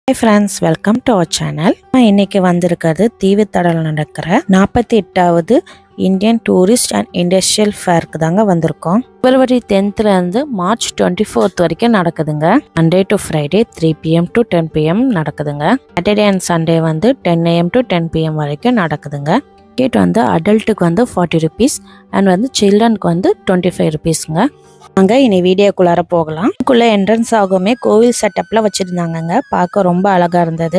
Hi friends welcome to our channel இன்னைக்கு வந்திருக்கிறது தீவுத்தடல் நடக்கிற நாற்பத்தி எட்டாவது இந்தியன் டூரிஸ்ட் அண்ட் இண்டஸ்ட்ரியல் ஃபேருக்கு தாங்க வந்திருக்கோம் பிப்ரவரி டென்த்ல இருந்து மார்ச் டுவெண்ட்டி ஃபோர்த் வரைக்கும் நடக்குதுங்க Monday to Friday three PM to ten PM நடக்குதுங்க சாட்டர்டே அண்ட் சண்டே வந்து ten AM to ten PM வரைக்கும் நடக்குதுங்க டிக்கெட் வந்து அடல்ட்டுக்கு வந்து ஃபார்ட்டி ருபீஸ் அண்ட் வந்து சில்ட்ரனுக்கு வந்து டுவெண்ட்டி ஃபைவ் ருபீஸுங்க வாங்க இனி வீடியோக்குள்ளார போகலாம் இதுக்குள்ள என்ட்ரன்ஸ் ஆகுமே கோவில் செட்டப்ல வச்சிருந்தாங்கங்க பார்க்க ரொம்ப அழகா இருந்தது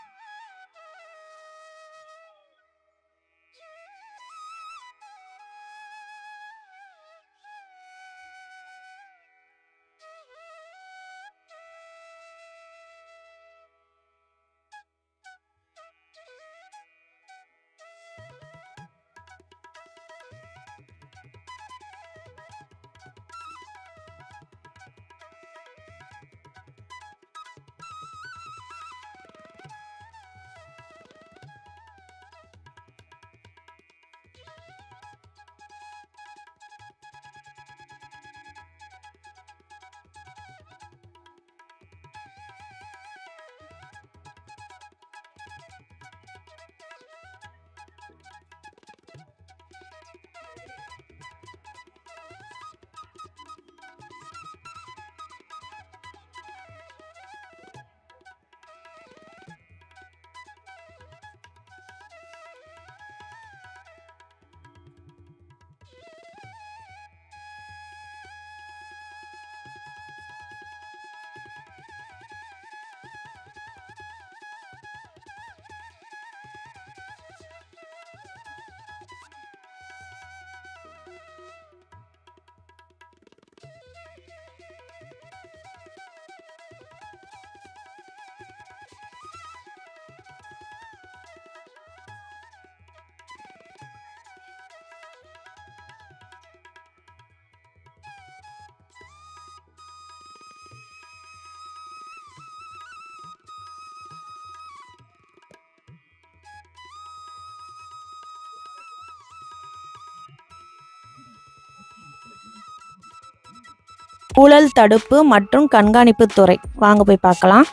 ஊழல் தடுப்பு மற்றும் கண்காணிப்பு துறை வாங்க போய் பார்க்கலாம்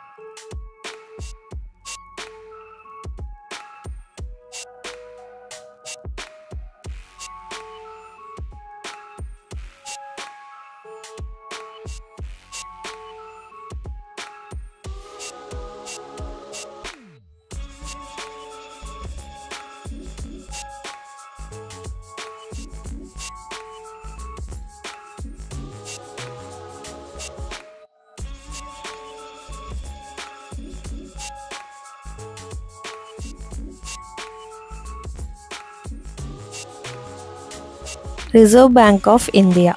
ரிசர்வ் பேங்க் ஆஃப் இந்தியா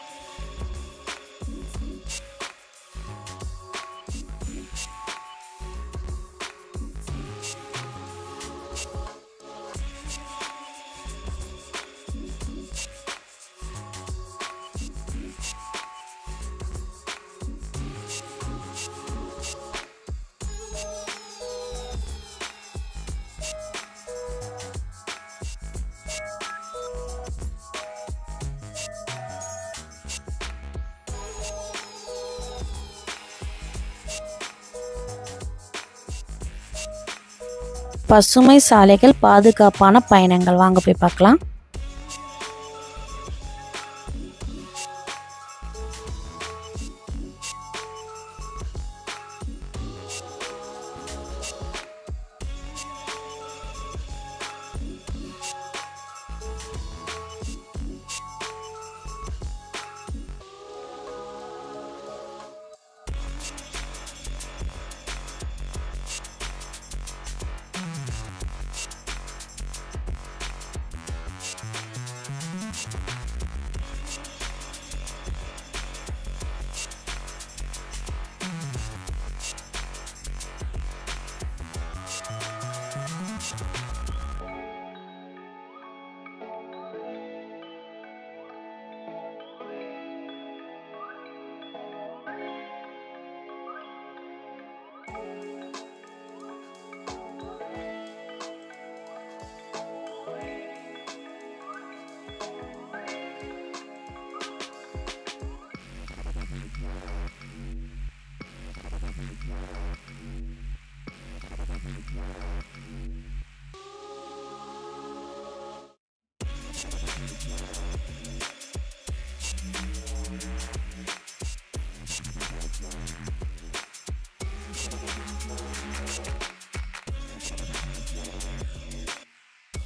பசுமை சாலைகள் பாதுகாப்பான பயணங்கள் வாங்க போய் பார்க்கலாம்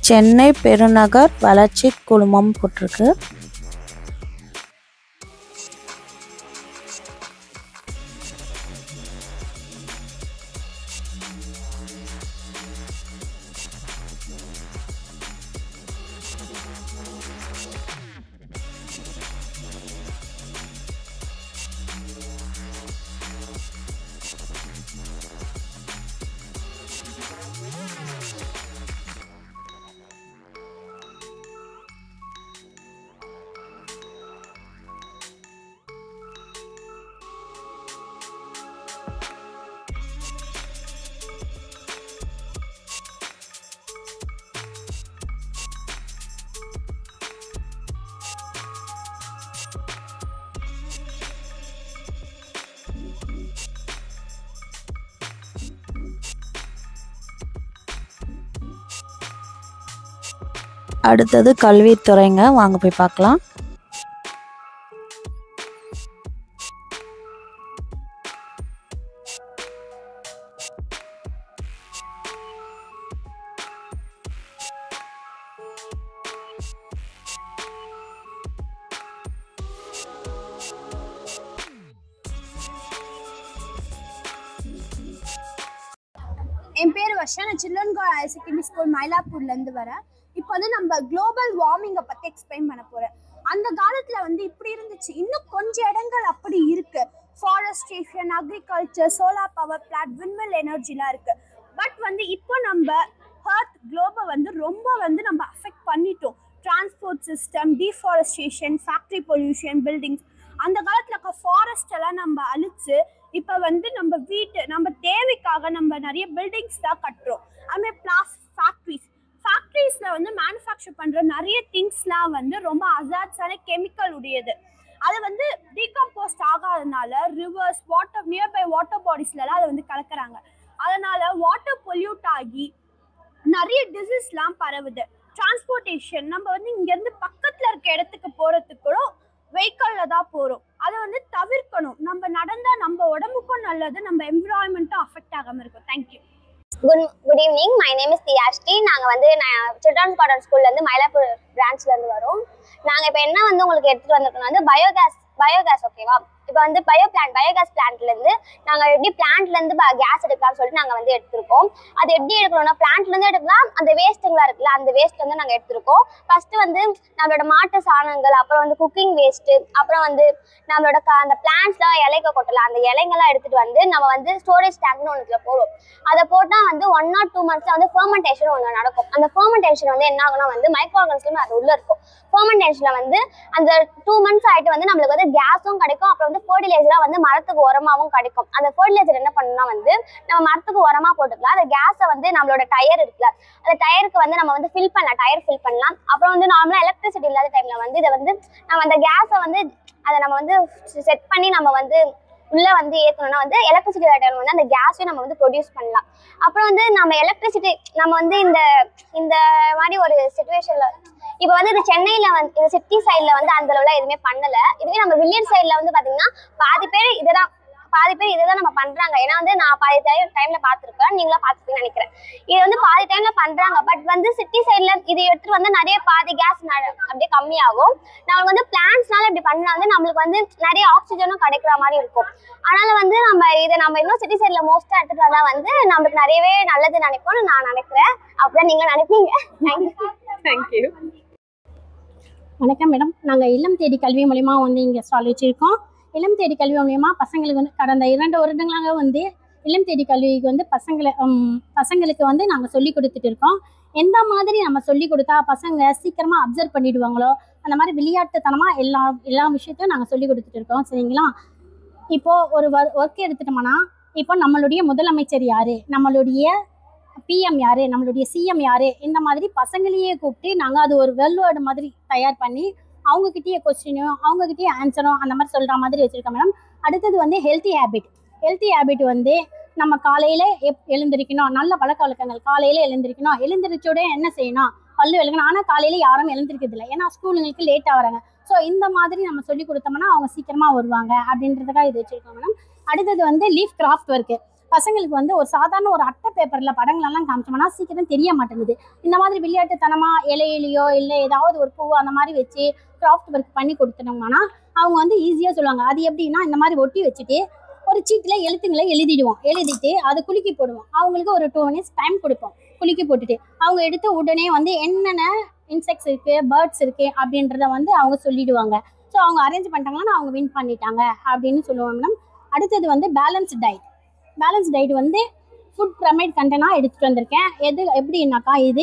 சென்னை பெருநகர் வளர்ச்சி குழுமம் போட்டிருக்கு அடுத்தது கல்வித்துறைங்க வாங்க போய் பார்க்கலாம் என் பேர் வர்ஷா நான் சில்ட்ரன் கால் ஹையர் செகண்டரி ஸ்கூல் மயிலாப்பூர்லேருந்து வரேன் இப்போ வந்து நம்ம குளோபல் வார்மிங்கை பற்றி எக்ஸ்பிளைன் பண்ண போகிறேன் அந்த காலத்தில் வந்து இப்படி இருந்துச்சு இன்னும் கொஞ்சம் இடங்கள் அப்படி இருக்கு forestation agriculture solar power plant விண்வெல் எனர்ஜிலாம் இருக்கு பட் வந்து இப்போ நம்ம ஹர்த் குளோபை வந்து ரொம்ப வந்து நம்ம அஃபெக்ட் பண்ணிட்டோம் transport system deforestation factory pollution buildings அந்த காலத்தில் இருக்க ஃபாரஸ்ட் எல்லாம் நம்ம அழிச்சு இப்போ வந்து நம்ம வீட்டு நம்ம தேவைக்காக நம்ம நிறைய பில்டிங்ஸ் தான் கட்டுறோம் அதுமாதிரி பிளாஸ் ஃபேக்ட்ரிஸ் ஃபேக்ட்ரிஸில் வந்து மேனுஃபேக்சர் பண்ணுற நிறைய திங்ஸ்லாம் வந்து ரொம்ப அசாட்ஸான கெமிக்கல் உடையது அது வந்து டீகம்போஸ்ட் ஆகாதனால ரிவர்ஸ் வாட்டர் நியர்பை வாட்டர் பாடிஸ்லலாம் அதை வந்து கலக்குறாங்க அதனால வாட்டர் பொல்யூட் ஆகி நிறைய டிசீஸ்லாம் பரவுது டிரான்ஸ்போர்ட்டேஷன் நம்ம வந்து இங்கேருந்து பக்கத்தில் இருக்க இடத்துக்கு போகிறதுக்கு கூட வெஹிக்கலில் தான் போகிறோம் அதை வந்து தவிர்க்கணும் நம்ம நடந்தால் நம்ம உடம்புக்கும் நல்லது நம்ம என்விரான்மெண்ட்டும் அஃபெக்ட் ஆகாமல் இருக்கும் thank you good good evening my name is தியாஷ்டி நாங்கள் வந்து நான் சில்ட்ரன்ஸ் கார்டன் ஸ்கூல்லேருந்து மயிலாப்பூர் பிரான்ச்லேருந்து வரோம் நாங்கள் இப்போ என்ன வந்து உங்களுக்கு எடுத்துகிட்டு வந்திருக்கோம் வந்து பயோகேஸ் பயோகேஸ் ஓகேவா இப்போ வந்து பயோ பிளான்ட் பயோகேஸ் பிளான்ட்லேருந்து நாங்கள் எப்படி பிளான்ட்லேருந்து கேஸ் எடுக்கலாம்னு சொல்லிட்டு நாங்கள் வந்து எடுத்திருக்கோம் அது எப்படி எடுக்கணும்னா பிளான்ட்லேருந்து எடுக்கலாம் அந்த வேஸ்ட்டுங்களாம் இருக்குல்ல அந்த வேஸ்ட் வந்து நாங்கள் எடுத்திருக்கோம் ஃபஸ்ட்டு வந்து நம்மளோட மாட்டு சாணங்கள் அப்புறம் வந்து குக்கிங் வேஸ்ட்டு அப்புறம் வந்து நம்மளோட க அந்த பிளான்ட்ஸ்லாம் இலைக்க கொட்டலாம் அந்த இலைங்கெல்லாம் எடுத்துகிட்டு வந்து நம்ம வந்து ஸ்டோரேஜ் டேங்க்னு ஒன்றுல போடுவோம் அதை போட்டால் வந்து ஒன் ஆர் டூ மந்த்ஸில் வந்து ஃபர்மெண்டேஷன் ஒன்று நடக்கும் அந்த ஃபர்மெண்டேஷன் வந்து என்ன ஆகும்னா வந்து மைக்ரோ ஆர்கன்ஸ்லும் அது உள்ளே இருக்கும் ஃபர்மெண்டேஷனில் வந்து அந்த டூ மந்த்ஸ் ஆகிட்டு வந்து நம்மளுக்கு வந்து கேஸும் கிடைக்கும் அப்புறம் வந்து ஃபர்டிலைசராக வந்து மரத்துக்கு உரமாகவும் கிடைக்கும் அந்த ஃபர்டிலைசர் என்ன பண்ணணும்னா வந்து நம்ம மரத்துக்கு உரமாக போட்டுக்கலாம் அந்த கேஸை வந்து நம்மளோட டயர் இருக்குல்ல அந்த டயருக்கு வந்து நம்ம வந்து ஃபில் பண்ணலாம் டயர் ஃபில் பண்ணலாம் அப்புறம் வந்து நார்மலாக எலக்ட்ரிசிட்டி இல்லாத டைமில் வந்து இதை வந்து நம்ம அந்த கேஸை வந்து அதை நம்ம வந்து செட் பண்ணி நம்ம வந்து உள்ள வந்து ஏற்றணும்னா வந்து எலக்ட்ரிசிட்டி டைம் வந்து அந்த கேஸையும் நம்ம வந்து ப்ரொடியூஸ் பண்ணலாம் அப்புறம் வந்து நம்ம எலக்ட்ரிசிட்டி நம்ம வந்து இந்த இந்த மாதிரி ஒரு சுச்சுவேஷனில் இப்போ வந்து இது சென்னையில் வந்து இந்த சிட்டி சைடில் வந்து அந்த அளவுலாம் எதுவுமே பண்ணலை இதுவே நம்ம வில்லேஜ் சைடில் வந்து பார்த்தீங்கன்னா பாதி பேர் இதை தான் பாதி பேர் இதை தான் நம்ம பண்றாங்க ஏன்னா வந்து நான் பாதி டைம் டைம்ல பார்த்துருப்பேன் நீங்களும் பார்த்துருப்பீங்கன்னு நினைக்கிறேன் இது வந்து பாதி டைம்ல பண்றாங்க பட் வந்து சிட்டி சைட்ல இது எடுத்துட்டு வந்து நிறைய பாதி கேஸ் அப்படியே கம்மியாகும் நம்மளுக்கு வந்து பிளான்ஸ்னால இப்படி பண்ணா வந்து நம்மளுக்கு வந்து நிறைய ஆக்சிஜனும் கிடைக்கிற மாதிரி இருக்கும் அதனால வந்து நம்ம இதை நம்ம இன்னும் சிட்டி சைட்ல மோஸ்டா எடுத்துட்டு வந்தா வந்து நம்மளுக்கு நிறையவே நல்லது நினைப்போம்னு நான் நினைக்கிறேன் அப்படிதான் நீங்க நினைப்பீங்க தேங்க்யூ தேங்க்யூ வணக்கம் மேடம் நாங்கள் இல்லம் தேடி கல்வி மூலிமா வந்து இங்கே ஸ்டால் வச்சுருக்கோம் இல்லம் தேடி கல்வி மூலிமா பசங்களுக்கு வந்து கடந்த இரண்டு வருடங்களாக வந்து இல்லம் தேடி கல்விக்கு வந்து பசங்களை ஹம், பசங்களுக்கு வந்து நாங்கள் சொல்லி கொடுத்துட்டு இருக்கோம் எந்த மாதிரி நம்ம சொல்லி கொடுத்தா பசங்க சீக்கிரமாக அப்சர்வ் பண்ணிடுவாங்களோ அந்த மாதிரி விளையாட்டுத்தனமாக எல்லா எல்லா விஷயத்தையும் நாங்கள் சொல்லி கொடுத்துட்டு இருக்கோம் சரிங்களா இப்போது ஒரு ஒர்க் எடுத்துட்டோம்னா இப்போ நம்மளுடைய முதலமைச்சர் யார் நம்மளுடைய பிஎம் யாரு நம்மளுடைய சிஎம் யாரு இந்த மாதிரி பசங்களையே கூப்பிட்டு நாங்கள் அது ஒரு வெல்வேர்டு மாதிரி தயார் பண்ணி அவங்கக்கிட்டேயே கொஸ்டினும் அவங்கக்கிட்டேயே ஆன்சரும் அந்த மாதிரி சொல்கிற மாதிரி வச்சுருக்கோம் மேடம் அடுத்தது வந்து ஹெல்த்தி ஹேபிட் ஹெல்த்தி ஹேபிட் வந்து நம்ம காலையில் எப் எழுந்திருக்கணும் நல்ல பழக்க வழக்கங்கள் காலையில் எழுந்திருக்கணும் எழுந்திரிச்சோட என்ன செய்யணும் பல்லு விளக்கணும் ஆனால் காலையில் யாரும் எழுந்திருக்கிறது இல்லை ஏன்னா ஸ்கூலுங்களுக்கு லேட்டாக வராங்க ஸோ இந்த மாதிரி நம்ம சொல்லி கொடுத்தோம்னா அவங்க சீக்கிரமாக வருவாங்க அப்படின்றதுக்காக இது வச்சுருக்கோம் மேடம் அடுத்தது வந்து லீஃப் கிராஃப்ட் ஒர்க்கு பசங்களுக்கு வந்து ஒரு சாதாரண ஒரு அட்டை பேப்பர்ல படங்களெல்லாம் காமிச்சோம்னா சீக்கிரம் தெரிய மாட்டேங்குது இந்த மாதிரி விளையாட்டுத்தனமா இலையிலையோ இல்லை ஏதாவது ஒரு பூ அந்த மாதிரி வச்சு கிராஃப்ட் ஒர்க் பண்ணி கொடுத்துட்டோம்னா அவங்க வந்து ஈஸியாக சொல்லுவாங்க அது எப்படின்னா இந்த மாதிரி ஒட்டி வச்சுட்டு ஒரு சீட்டில் எழுத்துங்களை எழுதிடுவோம் எழுதிட்டு அதை குலுக்கி போடுவோம் அவங்களுக்கு ஒரு டூ மினிட்ஸ் டைம் கொடுப்போம் குலுக்கி போட்டுட்டு அவங்க எடுத்து உடனே வந்து என்னென்ன இன்செக்ட்ஸ் இருக்கு பேர்ட்ஸ் இருக்கு அப்படின்றத வந்து அவங்க சொல்லிடுவாங்க ஸோ அவங்க அரேஞ்ச் பண்ணிட்டாங்கன்னா அவங்க வின் பண்ணிட்டாங்க அப்படின்னு சொல்லுவாங்க மேடம் அடுத்தது வந்து பேலன்ஸ் டயட் பேலன்ஸ் டயட் வந்து ஃபுட் பிரமைட் கண்டென்ட்டாக எடுத்துகிட்டு வந்திருக்கேன் எது எப்படின்னாக்கா இது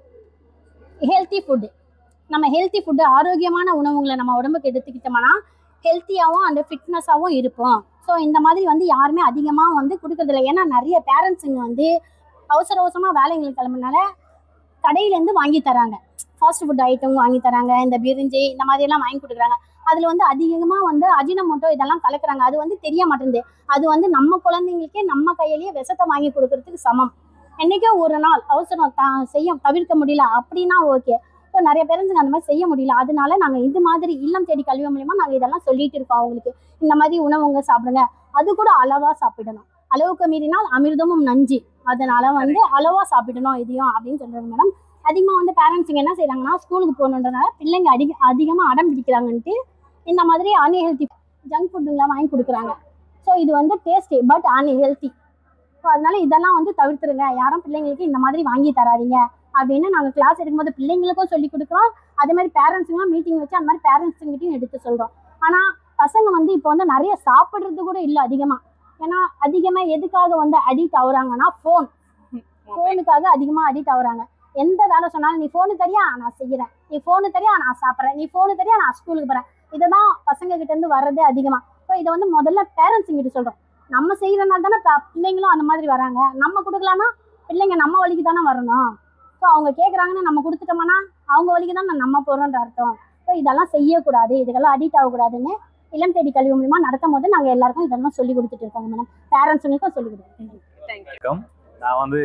ஹெல்த்தி ஃபுட்டு நம்ம ஹெல்த்தி ஃபுட்டு ஆரோக்கியமான உணவுகளை நம்ம உடம்புக்கு எடுத்துக்கிட்டோம்னா ஹெல்த்தியாகவும் அந்த ஃபிட்னஸாகவும் இருப்போம் ஸோ இந்த மாதிரி வந்து யாருமே அதிகமாக வந்து கொடுக்கறதில்ல ஏன்னா நிறைய பேரண்ட்ஸுங்க வந்து அவசர அவசரமாக வேலைங்களுக்கு கிளம்புனால கடையிலேருந்து வாங்கி தராங்க ஃபாஸ்ட் ஃபுட் ஐட்டம் வாங்கி தராங்க இந்த பிரிஞ்சி இந்த மாதிரி எல்லாம் வாங்கி கொடுக்குறாங்க அதில் வந்து அதிகமாக வந்து அஜினமோட்டோ இதெல்லாம் கலக்குறாங்க அது வந்து தெரிய மாட்டேங்குது அது வந்து நம்ம குழந்தைங்களுக்கே நம்ம கையிலேயே விஷத்தை வாங்கி கொடுக்கறதுக்கு சமம் என்னைக்கோ ஒரு நாள் அவசரம் த செய்ய தவிர்க்க முடியல அப்படின்னா ஓகே ஸோ நிறைய பேரண்ட்ஸுங்க அந்த மாதிரி செய்ய முடியல அதனால நாங்கள் இது மாதிரி இல்லம் தேடி கல்வி மூலியமா நாங்கள் இதெல்லாம் சொல்லிட்டு இருக்கோம் அவங்களுக்கு இந்த மாதிரி உணவுங்க சாப்பிடுங்க அது கூட அளவாக சாப்பிடணும் அளவுக்கு மீறினால் அமிர்தமும் நஞ்சு அதனால வந்து அளவாக சாப்பிடணும் இதையும் அப்படின்னு சொல்றாங்க மேடம் அதிகமாக வந்து பேரண்ட்ஸுங்க என்ன செய்றாங்கன்னா ஸ்கூலுக்கு போகணுன்றனால பிள்ளைங்க அதிக அதிகமாக அடம் பிடிக்கிறாங்கன்ட்டு இந்த மாதிரி அன்ஹெல்த்தி ஜங்க் ஃபுட்டுங்களாம் வாங்கி கொடுக்குறாங்க ஸோ இது வந்து டேஸ்டி பட் அன்ஹெல்த்தி ஸோ அதனால இதெல்லாம் வந்து தவிர்த்துருங்க யாரும் பிள்ளைங்களுக்கு இந்த மாதிரி வாங்கி தராதீங்க அப்படின்னு நாங்கள் கிளாஸ் எடுக்கும்போது பிள்ளைங்களுக்கும் சொல்லி கொடுக்குறோம் அதே மாதிரி பேரண்ட்ஸுங்களாம் மீட்டிங் வச்சு அந்த மாதிரி பேரண்ட்ஸுங்கிட்டையும் எடுத்து சொல்கிறோம் ஆனால் பசங்க வந்து இப்போ வந்து நிறைய சாப்பிட்றது கூட இல்லை அதிகமாக ஏன்னா அதிகமாக எதுக்காக வந்து அடிக்ட் ஆகுறாங்கன்னா ஃபோன் ஃபோனுக்காக அதிகமாக அடிக்ட் ஆகுறாங்க எந்த வேலை சொன்னாலும் நீ ஃபோனு தரியா நான் செய்கிறேன் நீ ஃபோனு தரியா நான் சாப்பிட்றேன் நீ ஃபோனு தரியா நான் ஸ்கூலுக்கு போகிறேன் இதை தான் பசங்க கிட்ட இருந்து வர்றதே அதிகமாக ஸோ இதை வந்து முதல்ல பேரண்ட்ஸ் கிட்ட சொல்கிறோம் நம்ம செய்கிறனால தானே ப- பிள்ளைங்களும் அந்த மாதிரி வராங்க நம்ம கொடுக்கலன்னா பிள்ளைங்க நம்ம வழிக்கு தானே வரணும் ஸோ அவங்க கேட்குறாங்கன்னு நம்ம கொடுத்துட்டோம்னா அவங்க வழிக்கு தான் நம்ம போகிறோன்ற அர்த்தம் ஸோ இதெல்லாம் செய்யக்கூடாது இதுக்கெல்லாம் அடிக்ட் ஆகக்கூடாதுன்னு இளம் தேடி கல்வி மூலியமா நடத்தும் போது நாங்கள் எல்லாருக்கும் இதெல்லாம் சொல்லி கொடுத்துட்டு இருக்கோங்க மேடம் பேரண்ட்ஸுங்களுக்கும் சொல்லி கொடுத்துருக்கோம் வணக்கம் நான் வந்து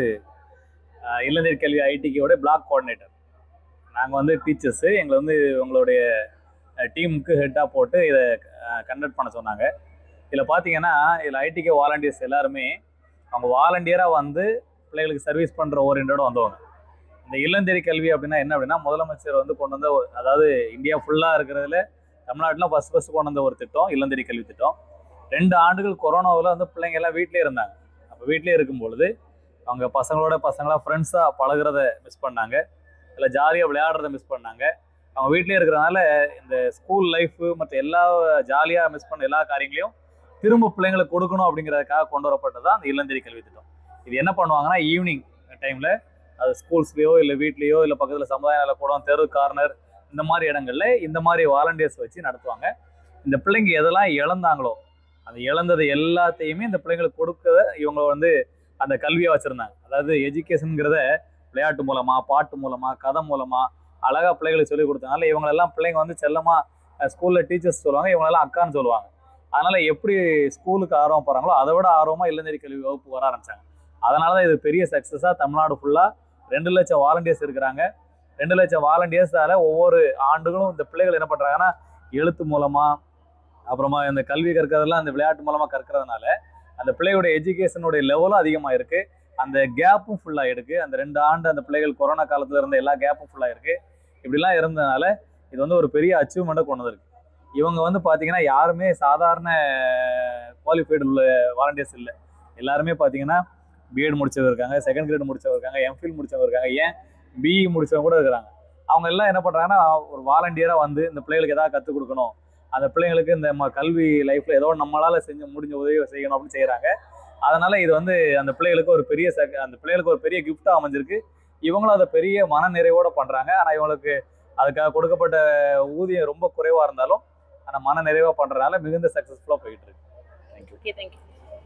அஹ், இளநீர் கல்வி ஐடிக்கோட பிளாக் கோஆர்டினேட்டர் நாங்கள் வந்து டீச்சர்ஸு எங்களை வந்து உங்களுடைய டீமுக்கு ஹெட்டாக போட்டு இதை கண்டக்ட் பண்ண சொன்னாங்க இதில் பார்த்தீங்கன்னா இதில் ஐடிகே வாலண்டியர்ஸ் எல்லாருமே அவங்க வாலண்டியராக வந்து பிள்ளைகளுக்கு சர்வீஸ் பண்ணுற ஓரியண்டோட வந்தவங்க இந்த இல்லந்தேரி கல்வி அப்படின்னா என்ன அப்படின்னா முதலமைச்சர் வந்து கொண்டு வந்த ஒரு- அதாவது இந்தியா ஃபுல்லாக இருக்கிறதுல தமிழ்நாட்டில் ஃபஸ்ட் ஃபஸ்ட் கொண்டு வந்த ஒரு திட்டம் இல்லந்தேரி கல்வி திட்டம் ரெண்டு ஆண்டுகள் கொரோனாவில் வந்து பிள்ளைங்க எல்லாம் வீட்டிலே இருந்தாங்க அப்போ வீட்டிலே இருக்கும் பொழுது அவங்க பசங்களோட பசங்களாக ஃப்ரெண்ட்ஸாக பழகுறத மிஸ் பண்ணாங்க இல்லை ஜாலியாக விளையாடுறத மிஸ் பண்ணாங்க அவங்க வீட்டிலே இருக்கிறனால இந்த ஸ்கூல் லைஃபு மற்ற எல்லா ஜாலியாக மிஸ் பண்ண எல்லா காரியங்களையும் திரும்ப பிள்ளைங்களுக்கு கொடுக்கணும் அப்படிங்கிறதுக்காக கொண்டு வரப்பட்டது தான் அந்த இல்லந்தேரி கல்வி திட்டம் இது என்ன பண்ணுவாங்கன்னா ஈவினிங் டைமில் அது ஸ்கூல்ஸ்லேயோ இல்லை வீட்லேயோ இல்லை பக்கத்தில் சமுதாய நலக்கூடம் தெரு கார்னர் இந்த மாதிரி இடங்கள்ல இந்த மாதிரி வாலண்டியர்ஸ் வச்சு நடத்துவாங்க இந்த பிள்ளைங்க எதெல்லாம் இழந்தாங்களோ அந்த இழந்தது எல்லாத்தையுமே இந்த பிள்ளைங்களுக்கு கொடுக்கறத இவங்க வந்து அந்த கல்வியை வச்சிருந்தாங்க அதாவது எஜுகேஷனுங்கிறத விளையாட்டு மூலமா பாட்டு மூலமா கதை மூலமா அழகா பிள்ளைகளுக்கு சொல்லி கொடுத்தனால இவங்களெல்லாம் பிள்ளைங்க வந்து செல்லமா ஸ்கூல்ல டீச்சர்ஸ் சொல்லுவாங்க இவங்களெல்லாம் அக்கான்னு சொல்லுவாங்க அதனால எப்படி ஸ்கூலுக்கு ஆர்வம் போறாங்களோ அதை விட ஆர்வமா இளநீர் கல்வி வகுப்பு வர ஆரம்பிச்சாங்க அதனால தான் இது பெரிய சக்ஸஸா தமிழ்நாடு ஃபுல்லா ரெண்டு லட்சம் வாலண்டியர்ஸ் இருக்கிறாங்க ரெண்டு லட்சம் வாலண்டியர்ஸால ஒவ்வொரு ஆண்டுகளும் இந்த பிள்ளைகள் என்ன பண்றாங்கன்னா எழுத்து மூலமா அப்புறமா இந்த கல்வி கற்கிறதெல்லாம் அந்த விளையாட்டு மூலமா கற்கிறதுனால அந்த பிள்ளையோட எஜுகேஷனுடைய லெவலும் அதிகமாக இருக்கு அந்த கேப்பும் ஃபுல்லாக இருக்கு அந்த ரெண்டு ஆண்டு அந்த பிள்ளைகள் கொரோனா காலத்துல இருந்த எல்லா கேப்பும் ஃபுல்லாக இருக்கு இப்படிலாம் இருந்ததுனால இது வந்து ஒரு பெரிய அச்சீவ்மெண்ட்டை கொண்டு வந்திருக்கு இவங்க வந்து பார்த்தீங்கன்னா யாருமே சாதாரண குவாலிஃபைடு உள்ள வாலண்டியர்ஸ் இல்லை எல்லாருமே பார்த்தீங்கன்னா பிஎட் முடிச்சவங்க இருக்காங்க செகண்ட் கிரேட் முடிச்சவங்க இருக்காங்க எம்ஃபில் முடிச்சவங்க இருக்காங்க ஏன் பிஇ முடிச்சவங்க கூட இருக்கிறாங்க அவங்க எல்லாம் என்ன பண்ணுறாங்கன்னா ஒரு வாலண்டியராக வந்து இந்த பிள்ளைகளுக்கு ஏதாவது கற்றுக் கொடுக்கணும் அந்த பிள்ளைங்களுக்கு இந்த ம கல்வி லைஃப்ல ஏதோ நம்மளால செஞ்சு முடிஞ்ச உதவி செய்யணும் அப்படின்னு செய்யறாங்க அதனால இது வந்து அந்த பிள்ளைகளுக்கு ஒரு பெரிய சக் அந்த பிள்ளைகளுக்கு ஒரு பெரிய கிஃப்டா அமைஞ்சிருக்கு இவங்களும் அதை பெரிய மன நிறைவோட பண்றாங்க ஆனா இவங்களுக்கு அதுக்காக கொடுக்கப்பட்ட ஊதியம் ரொம்ப குறைவா இருந்தாலும் ஆனா மன நிறைவா பண்றதுனால மிகுந்த சக்சஸ்ஃபுல்லா போயிட்டு இருக்கு thank you okay thank you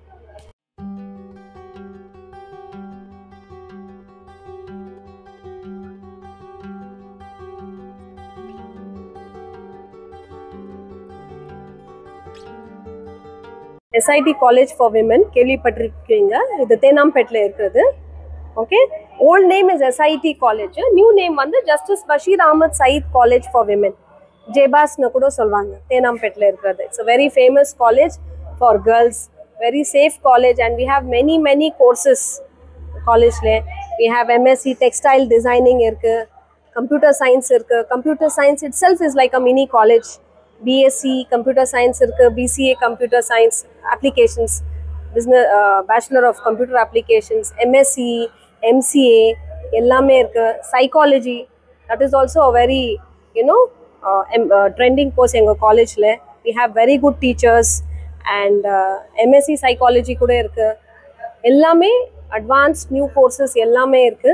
SIT college for women கேள்விப்பட்டிருக்கீங்க இது தேனாம்பேட்டில் இருக்கிறது okay old name is SIT college new name வந்து justice Basheer Ahmed Sayeed college for women ஜேபாஸ்னு கூட சொல்லுவாங்க தேனாம்பேட்டில் இருக்கிறது it's very famous college for girls very safe college and we have many many courses காலேஜ்ல we have MSc textile designing இருக்கு computer science இருக்கு computer science itself is like a mini college BSc computer science இருக்கு BCA computer science applications business uh, bachelor of computer applications MSc MCA எல்லாமே இருக்கு psychology that is also a very you know uh, em- uh, trending course எங்கள் காலேஜில் we have very good teachers and uh, MSc psychology கூட இருக்கு எல்லாமே advanced new courses எல்லாமே இருக்கு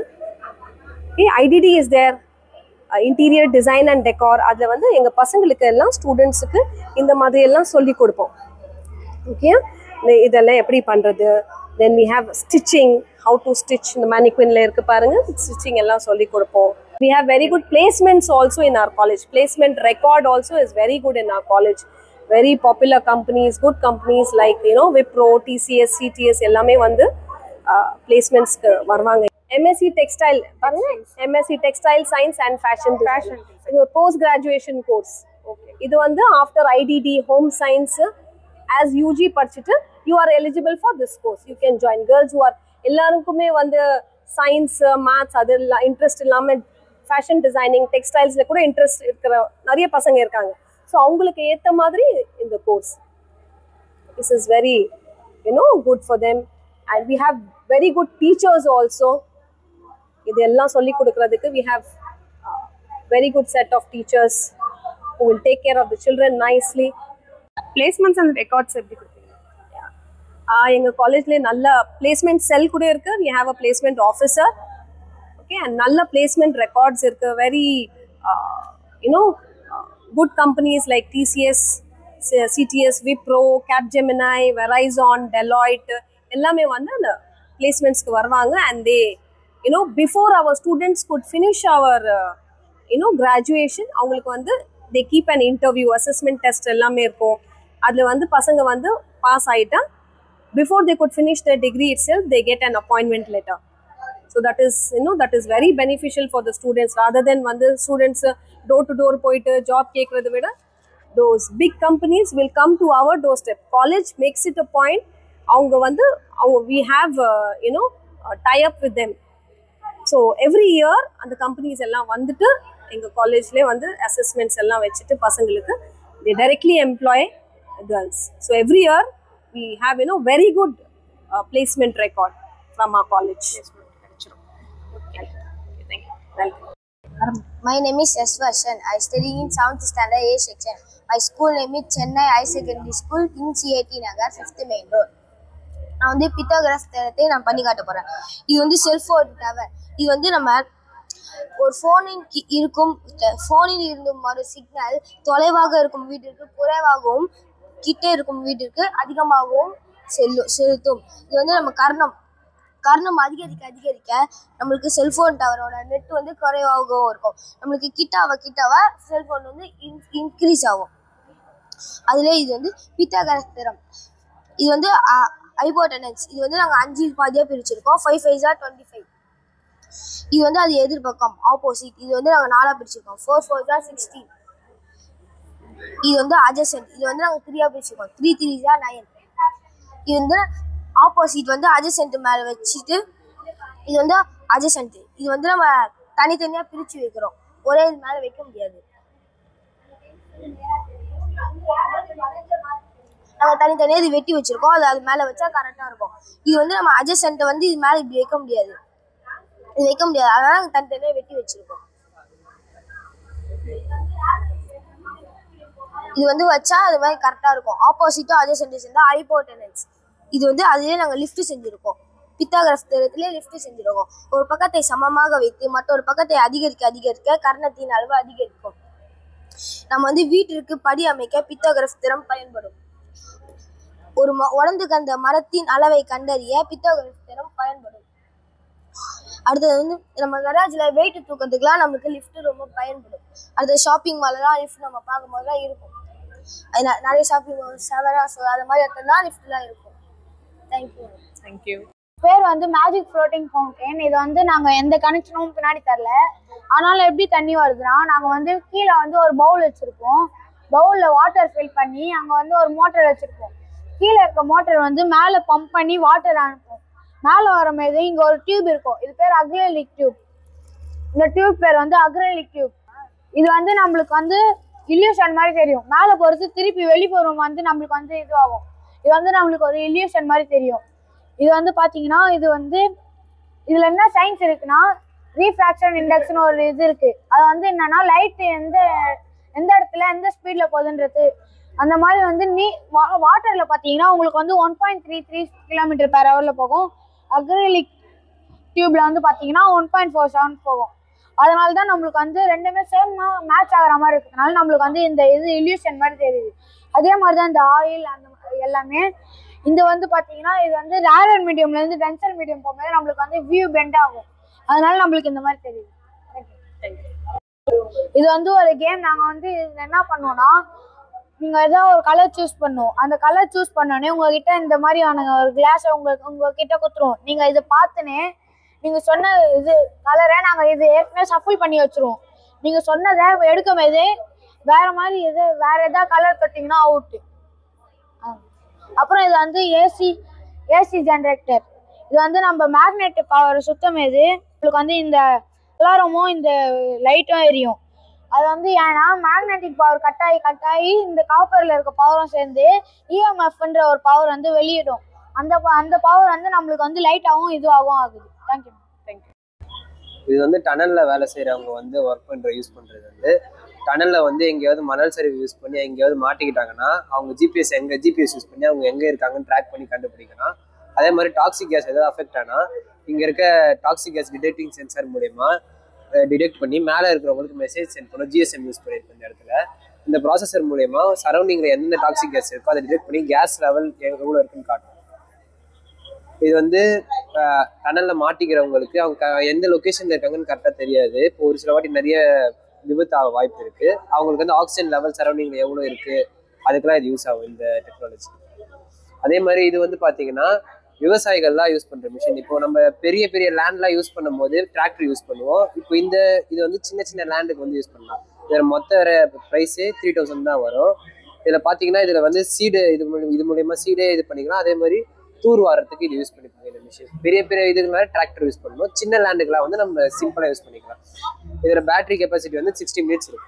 okay IDD is there interior design and decor அதில் வந்து எங்கள் பசங்களுக்கு எல்லாம் ஸ்டூடெண்ட்ஸுக்கு இந்த மாதிரி எல்லாம் சொல்லி கொடுப்போம் ஓகே இதெல்லாம் எப்படி பண்ணுறது then we have stitching how to stitch இந்த மேனிக்வின்ல இருக்கு பாருங்க ஸ்டிச்சிங் எல்லாம் சொல்லி கொடுப்போம் we have very good placements also in our college placement record also is very good in our college very popular companies good companies like you know Wipro TCS CTS எல்லாமே வந்து பிளேஸ்மெண்ட்ஸ்க்கு வருவாங்க எம்எஸ்சி டெக்ஸ்டைல் பாருங்க MSc textile science and fashion fashion இது ஒரு post graduation course okay இது வந்து after IDD home science as UG படிச்சுட்டு you are eligible for this course you can join girls who are எல்லாருக்குமே வந்து சயின்ஸ் மேத்ஸ் அது interest இல்லாமல் fashion designing டெக்ஸ்டைல்ஸில் கூட இன்ட்ரெஸ்ட் இருக்கிற நிறைய பசங்க இருக்காங்க ஸோ அவங்களுக்கு ஏற்ற மாதிரி இந்த course this is very you know good for them and we have very good teachers also இது எல்லாம் சொல்லி கொடுக்கறதுக்கு we have uh, very good set of teachers who will take care of the children nicely placements and records எப்படி கொடுப்பீங்க ஆஹ் எங்க காலேஜ்ல நல்ல placement செல் கூட இருக்கு we have a placement officer okay and நல்ல பிளேஸ்மெண்ட் ரெக்கார்ட்ஸ் இருக்கு very you know good companies like TCS CTS Wipro Capgemini Verizon Deloitte எல்லாமே வந்து அந்த பிளேஸ்மெண்ட்ஸ்க்கு வருவாங்க and they you know before our students good finish our you know graduation அவங்களுக்கு வந்து they keep on interview assessment test எல்லாமே இருக்கும் அதில் வந்து பசங்க வந்து பாஸ் ஆகிட்டா before they could finish their degree itself they get an appointment letter so that is you know that is very beneficial for the students rather than வந்து students door to door போயிட்டு job கேட்கறத விட those big companies will come to our doorstep college makes it a point அவங்க வந்து அவங்க we have uh, you know uh, tie up with them so every year அந்த companies எல்லாம் வந்துட்டு எங்கள் காலேஜ்லேயே வந்து அசஸ்மெண்ட்ஸ் எல்லாம் வச்சுட்டு பசங்களுக்கு they directly employ girls so every year we have you know very good uh, placement record from our college okay. thank you welcome My name is S. Varshan. I study in 7th standard A section. My school name is Chennai High Secondary School, King CAT Nagar, 5th Main Road. நான் வந்து Pythagoras தேரத்தை நான் பண்ணி காட்ட போகிறேன் இது வந்து cellphone tower இது வந்து நம்ம ஒரு ஃபோனின் கி- இருக்கும் ஃபோனில் இருந்து வரும் சிக்னல் தொலைவாக இருக்கும் வீட்டிற்கு குறைவாகவும் கிட்டே இருக்கும் வீட்டிற்கு அதிகமாகவும் செல்லும் செலுத்தும் இது வந்து நம்ம கர்ணம் கர்ணம் அதிகரிக்க அதிகரிக்க நம்மளுக்கு செல்ஃபோன் டவரோட நெட் வந்து குறைவாகவும் இருக்கும் நம்மளுக்கு கிட்டாவ கிட்டாவ செல்ஃபோன் வந்து இன்க்ரீஸ் ஆகும் அதுல இது வந்து பித்தாகரஸ் திறம் இது வந்து ஐபோட்டனன்ஸ் இது வந்து நாங்கள் அஞ்சு பாதியாக பிரிச்சிருக்கோம் five five are twenty five இது வந்து அது எதிர்பக்கம் ஆப்போசிட் இது வந்து நாங்கள் நாலாக பிரிச்சிருக்கோம் ஃபோர் ஃபோர் ஆர் சிக்ஸ்டீன் இது வந்து அட்ஜசன்ட் இது வந்து நாங்கள் த்ரீயாக பிரிச்சிருக்கோம் த்ரீ த்ரீ ஆர் நைன் இது வந்து ஆப்போசிட் வந்து அட்ஜசன்ட் மேலே வச்சுட்டு இது வந்து அட்ஜசன்ட் இது வந்து நம்ம தனித்தனியாக பிரித்து வைக்கிறோம் ஒரே இது மேலே வைக்க முடியாது நம்ம தனித்தனியாக இது வெட்டி வச்சிருக்கோம் அது அது மேலே வச்சா கரெக்டாக இருக்கும் இது வந்து நம்ம அட்ஜசன்ட்டை வந்து இது மேலே இப்படி வைக்க முடியாது இது வைக்க முடியாது அதனால நாங்கள் தனித்தனியாக வெட்டி வச்சிருக்கோம் இது வந்து வச்சா அது மாதிரி கரெக்டாக இருக்கும் ஆப்போசிட்டும் அட்ஜசன்ட் சேர்ந்தா ஹைப்போட்டனன்ஸ் இது வந்து அதுலேயே நாங்கள் லிஃப்ட் செஞ்சுருக்கோம் பித்தாகிராஃப் தேரத்திலே லிஃப்ட் செஞ்சிருக்கோம் ஒரு பக்கத்தை சமமாக வைத்து மற்றொரு பக்கத்தை அதிகரிக்க அதிகரிக்க கர்ணத்தின் அளவு அதிகரிக்கும் நம்ம வந்து வீட்டிற்கு படி அமைக்க பித்தாகிராஃப் திறம் பயன்படும் ஒரு ம உடந்து கந்த மரத்தின் அளவை கண்டறிய பித்தாகிராஃப் திறம் பயன்படும் அடுத்தது வந்து நம்ம கராஜில் வெயிட் தூக்கிறதுக்குலாம் நம்மளுக்கு லிஃப்ட் ரொம்ப பயன்படும் அடுத்தது ஷாப்பிங் மாலெல்லாம் லிஃப்ட் நம்ம பார்க்கும்போதுலாம் இருக்கும் அது ந- நிறைய ஷாப்பிங் மால் செவரா ஸோ அது மாதிரி இடத்துலலாம் லிஃப்ட்லாம் இருக்கும் தேங்க்யூ தேங்க்யூ பேர் வந்து மேஜிக் ஃப்ளோட்டிங் ஃபவுண்டைன் இது வந்து நாங்கள் எந்த கனெக்ஷனும் பின்னாடி தரல ஆனாலும் எப்படி தண்ணி வருதுன்னா நாங்கள் வந்து கீழே வந்து ஒரு பவுல் வச்சுருப்போம் பவுலில் வாட்டர் ஃபில் பண்ணி அங்கே வந்து ஒரு மோட்டர் வச்சுருப்போம் கீழே இருக்க மோட்டர் வந்து மேலே பம்ப் பண்ணி வாட்டர் அனுப்பும் மேலே வரும்போது இங்கே ஒரு டியூப் இருக்கும் இது பேர் அக்ரலிக் டியூப் இந்த டியூப் பேர் வந்து அக்ரலிக் டியூப் இது வந்து நம்மளுக்கு வந்து இல்யூஷன் மாதிரி தெரியும் மேலே பொறுத்து திருப்பி வெளிப்புறம் வந்து நம்மளுக்கு வந்து இதுவாகும் இது வந்து நம்மளுக்கு ஒரு இல்யூஷன் மாதிரி தெரியும் இது வந்து பார்த்தீங்கன்னா இது வந்து இதில் என்ன சயின்ஸ் இருக்குன்னா ரீஃப்ராக்ஷன் இண்டெக்ஸ்னு ஒரு இது இருக்கு அது வந்து என்னன்னா லைட் எந்த எந்த இடத்துல எந்த ஸ்பீடில் போகுதுன்றது அந்த மாதிரி வந்து நீ வாட்டரில் பார்த்தீங்கன்னா உங்களுக்கு வந்து one point three three kilometre per ஹவரில் போகும் அக்ரிலிக் டியூப்ல வந்து பார்த்தீங்கன்னா ஒன் பாயிண்ட் ஃபோர் செவன் போகும் அதனால தான் நம்மளுக்கு வந்து ரெண்டுமே சேம் மேட்ச் ஆகிற மாதிரி இருக்கிறதுனால நம்மளுக்கு வந்து இந்த இது இல்யூஷன் மாதிரி தெரியுது அதே மாதிரி தான் இந்த ஆயில் அந்த மாதிரி எல்லாமே இந்த வந்து பார்த்தீங்கன்னா இது வந்து ரேரர் மீடியம்லேருந்து டென்சர் மீடியம் போகும்போது நம்மளுக்கு வந்து வியூ பெண்ட் ஆகும் அதனால நம்மளுக்கு இந்த மாதிரி தெரியுது இது வந்து ஒரு கேம் நாங்கள் வந்து இதுல என்ன பண்ணுவோம்னா நீங்கள் ஏதோ ஒரு கலர் சூஸ் பண்ணுவோம் அந்த கலர் சூஸ் பண்ணோடனே உங்ககிட்ட இந்த மாதிரியான ஒரு கிளாஸை உங்களுக்கு உங்ககிட்ட குத்துருவோம் நீங்கள் இதை பார்த்துனே நீங்கள் சொன்ன இது கலரை நாங்கள் இது ஏற்கனவே சஃபிள் பண்ணி வச்சிருவோம் நீங்கள் சொன்னதை எடுக்கும் போதே வேற மாதிரி எது வேற ஏதாவது கலர் தொட்டிங்கன்னா அவுட்டு அப்புறம் இது வந்து ஏசி ஏசி ஜென்ரேட்டர் இது வந்து நம்ம மேக்னெட் பவர் சுத்தம் இது உங்களுக்கு வந்து இந்த அலாரமும் இந்த லைட்டும் எரியும் அது வந்து ஏன்னா மேக்னெட்டிக் பவர் கட் ஆகி கட் ஆகி இந்த காப்பரில் இருக்க பவரும் சேர்ந்து இஎம்எஃப்ன்ற ஒரு பவர் வந்து வெளியிடும் அந்த ப- அந்த பவர் வந்து நம்மளுக்கு வந்து லைட்டாகவும் இதுவாகவும் ஆகுது தேங்க்யூ இது வந்து டனல்ல வேலை செய்றவங்க வந்து ஒர்க் பண்ற யூஸ் பண்றது வந்து டனல்ல வந்து எங்கேயாவது மணல் சரிவு யூஸ் பண்ணி எங்கேயாவது மாட்டிக்கிட்டாங்கன்னா அவங்க ஜிபிஎஸ் எங்க ஜிபிஎஸ் யூஸ் பண்ணி அவங்க எங்க இருக்காங்கன்னு ட்ராக் பண்ணி கண்டுபிடிக்கலாம் அதே மாதிரி டாக்ஸிக் கேஸ் ஏதாவது அஃபெக்ட் ஆனா இங்க இருக்க டாக்ஸிக் கேஸ் டிடெக்டிங் சென்சார் மூலயமா டிடெக்ட் பண்ணி மேலே இருக்கிறவங்களுக்கு மெசேஜ் சென்ட் பண்ணும் ஜிஎஸ்எம் யூஸ் பண்ணியிருக்கோம் இந்த இடத்துல இந்த ப்ராசஸர் மூலயமா சரௌண்டிங்ல எந்த டாக்ஸிக் கேஸ் இருக்கோ அதை டிடெக்ட் பண்ணி கேஸ் லெவல் எவ்வளோ இருக்குன்னு காட்டும் இது வந்து டனல்ல மாட்டிக்கிறவங்களுக்கு அவங்க க- எந்த லொகேஷன்ல இருக்காங்கன்னு கரெக்டாக தெரியாது இப்போ ஒரு சில வாட்டி நிறைய விபத்து ஆக வாய்ப்பு இருக்கு அவங்களுக்கு வந்து ஆக்சிஜன் லெவல் சரௌண்டிங்ல எவ்வளோ இருக்கு அதுக்கெல்லாம் இது யூஸ் ஆகும் இந்த டெக்னாலஜி அதே மாதிரி இது வந்து பாத்தீங்கன்னா விவசாயிகள்லாம் யூஸ் பண்ற மிஷின் இப்போ நம்ம பெரிய பெரிய லேண்ட்லாம் யூஸ் பண்ணும்போது டிராக்டர் யூஸ் பண்ணுவோம் இப்போ இந்த இது வந்து சின்ன சின்ன லேண்டுக்கு வந்து யூஸ் பண்ணலாம் இதில் மொத்த ப்ரைஸே த்ரீ தௌசண்ட் தான் வரும் இதில் பார்த்தீங்கன்னா இதில் வந்து சீடு இது மூலி- இது மூலியமா சீடே இது பண்ணிக்கலாம் அதே மாதிரி தூர் வாரத்துக்கு இது யூஸ் பண்ணிக்கலாம் இந்த மிஷின் பெரிய பெரிய இதுக்குலாம் டிராக்டர் யூஸ் பண்ணணும் சின்ன லேண்டுக்கெல்லாம் வந்து நம்ம சிம்பிளாக யூஸ் பண்ணிக்கலாம் இதில் பேட்டரி கெப்பாசிட்டி வந்து சிக்ஸ்டி மினிட்ஸ் இருக்கும்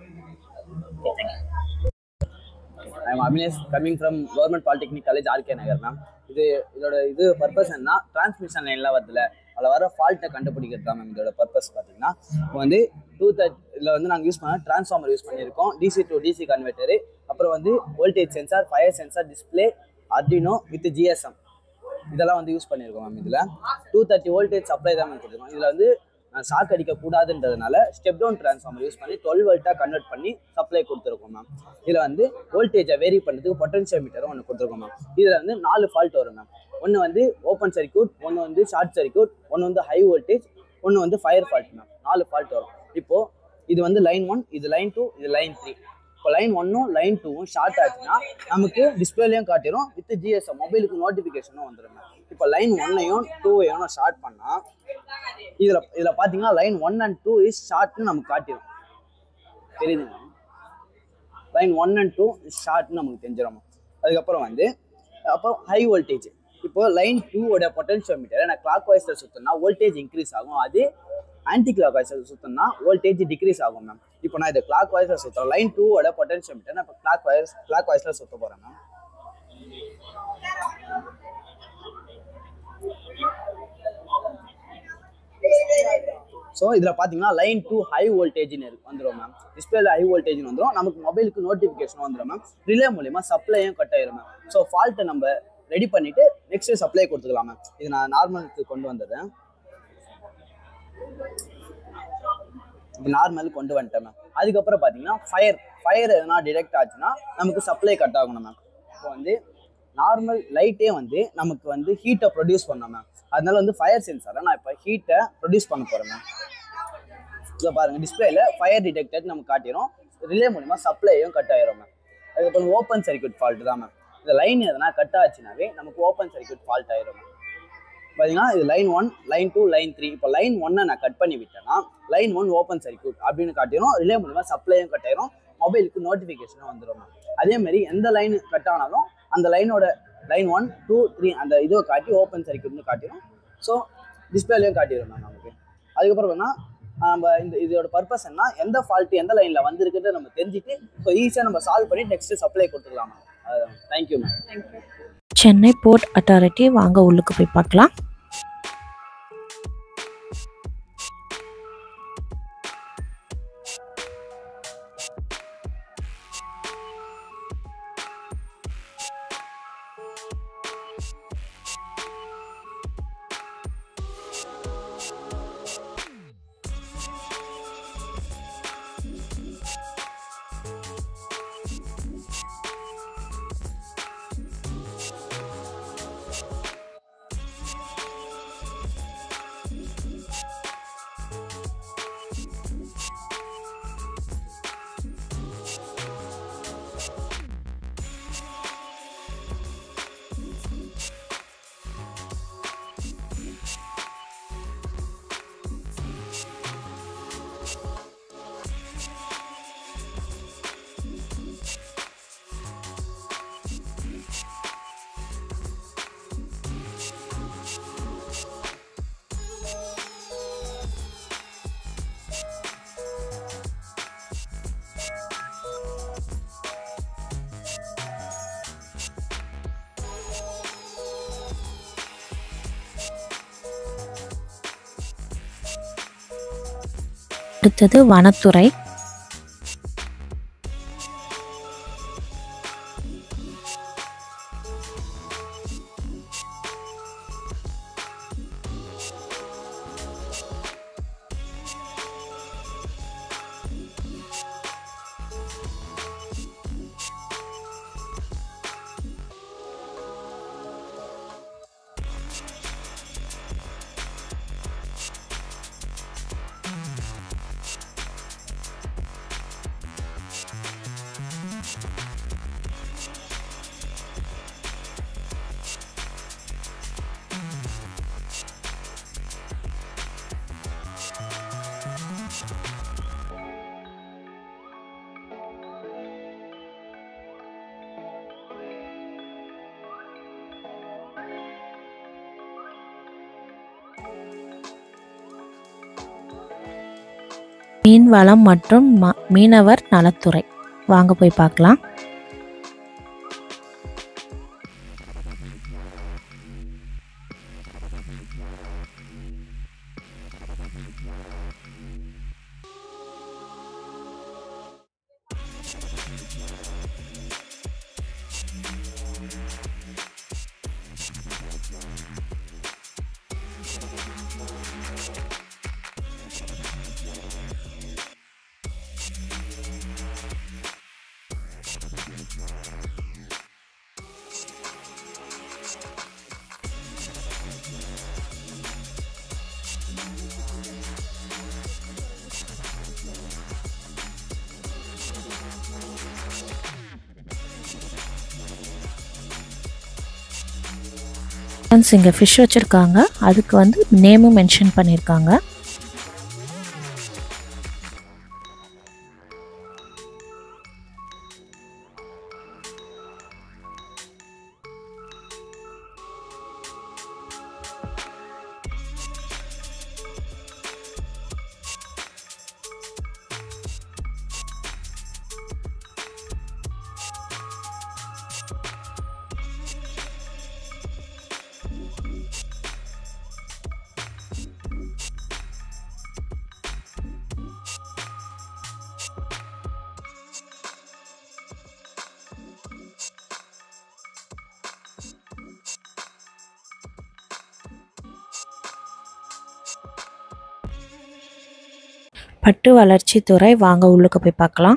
I am Abinesh coming from government polytechnic college RK Nagar ma'am இது இதோட இது பர்பஸ் என்ன டிரான்ஸ்மிஷன் லைன்லாம் வருதுல அதில் வர ஃபால்ட்டை கண்டுபிடிக்கிறது தான் மேம் இதோட பர்பஸ் பார்த்தீங்கன்னா இப்போ வந்து டூ தேர்ட் இதில் வந்து நாங்கள் யூஸ் பண்ண ட்ரான்ஸ்ஃபார்மர் யூஸ் பண்ணியிருக்கோம் டிசி டு டிசி கன்வெர்ட்டரு அப்புறம் வந்து voltage sensor fire sensor display Arduino with GSM இதெல்லாம் வந்து யூஸ் பண்ணியிருக்கோம் மேம் இதில் டூ தேர்ட்டி வோல்டேஜ் சப்ளை தான் மேம் கொடுத்துருக்கோம் இதில் வந்து ஷாக் அடிக்க கூடாதுன்றதுனால ஸ்டெப் டவுன் ட்ரான்ஸ்ஃபார்மர் யூஸ் பண்ணி டுவெல் வோல்ட்டாக கன்வெர்ட் பண்ணி சப்ளை கொடுத்துருக்கோம் மேம் இதில் வந்து வோல்டேஜை வேரி பண்ணுறதுக்கு பொட்டன்ஷியல் மீட்டரும் ஒன்று கொடுத்துருக்கோம் மேம் இதில் வந்து நாலு ஃபால்ட் வரும் மேம் ஒன்று வந்து ஓப்பன் சர்க்யூட் ஒன்று வந்து ஷார்ட் சர்க்யூட் ஒன்று வந்து ஹை வோல்டேஜ் ஒன்று வந்து ஃபயர் ஃபால்ட் மேம் நாலு ஃபால்ட் வரும் இப்போது இது வந்து லைன் ஒன் இது லைன் டூ இது லைன் த்ரீ இப்போ லைன் ஒன்னும் லைன் டூவும் ஷார்ட் ஆச்சுன்னா நமக்கு டிஸ்பிளேலையும் காட்டிடும் வித் ஜிஎஸ்எம் மொபைலுக்கு நோட்டிஃபிகேஷனும் வந்துடும் மேம் இப்போ லைன் ஒன்னையும் டூவையும் ஷார்ட் பண்ணால் இதில் இதில் பார்த்தீங்கன்னா line one and two is ஷார்ட்னு நமக்கு காட்டிடும் தெரியுதுங்க லைன் ஒன் அண்ட் டூ ஷார்ட்னு நமக்கு தெரிஞ்சிடும் அதுக்கப்புறம் வந்து அப்போ ஹை வோல்டேஜ் இப்போ லைன் டூவோட பொட்டன்ஷியல் மீட்டர் நான் கிளாக் வைஸில் சுற்றினா வோல்டேஜ் இன்க்ரீஸ் ஆகும் அது ஆன்டி கிளாக் வைஸில் சுற்றினா வோல்டேஜ் டிக்ரீஸ் ஆகும் மேம் இப்போ நான் இதை கிளாக் வைஸில் சுற்றுறேன் லைன் டூவோட பொட்டன்ஷியல் மீட்டர் நான் இப்போ கிளாக் வைஸ் கிளாக் வைஸில் சுற்ற போகிறேன் மேம் ஸோ இதில் பார்த்தீங்கன்னா லைன் டூ ஹை வோல்டேஜ்னு இருக்கு வந்துடும் மேம் டிஸ்பிளேல ஹை வோல்டேஜ்னு வந்துடும் நமக்கு மொபைலுக்கு நோட்டிஃபிகேஷன் வந்துடும் மேம் ரிலே மூலியமா சப்ளையும் கட் ஆயிரும் மேம் ஸோ ஃபால்ட்டை நம்ம ரெடி பண்ணிட்டு நெக்ஸ்ட் சப்ளை கொடுத்துக்கலாம் மேம் இது நான் நார்மலுக்கு கொண்டு வந்தது இது நார்மல் கொண்டு வந்துட்டேன் மேம் அதுக்கப்புறம் பார்த்தீங்கன்னா ஃபயர் ஃபயர் எதனா டிடெக்ட் ஆச்சுன்னா நமக்கு சப்ளை கட் ஆகணும் மேம் இப்போ வந்து நார்மல் லைட்டே வந்து நமக்கு வந்து ஹீட்டை ப்ரொடியூஸ் பண்ணோம் மேம் அதனால வந்து ஃபயர் சென்சாரை நான் இப்போ ஹீட்டை ப்ரொடியூஸ் பண்ண போகிறேன் மேம் இதை பாருங்க டிஸ்பிளேல ஃபயர் டிடெக்டட் நமக்கு காட்டிடும் ரிலே மூலிமா சப்ளையும் கட் ஆயிரும் மேம் அதுக்கப்புறம் ஓப்பன் சர்க்யூட் ஃபால்ட் தான் மேம் இந்த லைன் எதனா கட் ஆச்சுனாவே நமக்கு ஓப்பன் சர்க்யூட் ஃபால்ட் ஆயிரும் மேம் பார்த்தீங்கன்னா இது line one line two line three இப்போ லைன் ஒன்னை நான் கட் பண்ணி விட்டேன்னா லைன் ஒன் ஓப்பன் சர்க்யூட் அப்படின்னு காட்டிடும் ரிலே மூலிமா சப்ளையும் கட் ஆயிரும் மொபைலுக்கு நோட்டிஃபிகேஷனும் வந்துடும் மேம் அதே மாதிரி எந்த லைன் கட் ஆனாலும் அந்த லைனோட லைன் ஒன் டூ த்ரீ அந்த இதுவை காட்டி ஓப்பன் சர்க்கியூட்னு காட்டிடும் ஸோ டிஸ்பிளேலையும் காட்டிடும் மேம் நமக்கு அதுக்கப்புறம் வேணா நம்ம இந்த இதோட பர்பஸ் என்ன எந்த ஃபால்ட்டு எந்த லைனில் வந்திருக்குன்னு நம்ம தெரிஞ்சுட்டு ஸோ ஈஸியாக நம்ம சால்வ் பண்ணி நெக்ஸ்ட்டு சப்ளை கொடுத்துக்கலாம் ma'am thank you ma'am Chennai port authority வாங்க உள்ளுக்கு போய் பார்க்கலாம் அடுத்தது வனத்துறை மீன் வளம் மற்றும் ம- மீனவர் நலத்துறை வாங்க போய் பார்க்கலாம் ஃப்ரெண்ட்ஸ் இங்கே ஃபிஷ் வச்சுருக்காங்க அதுக்கு வந்து நேமும் மென்ஷன் பண்ணியிருக்காங்க பட்டு வளர்ச்சித்துறை வாங்க உள்ளுக்கு போய் பார்க்கலாம்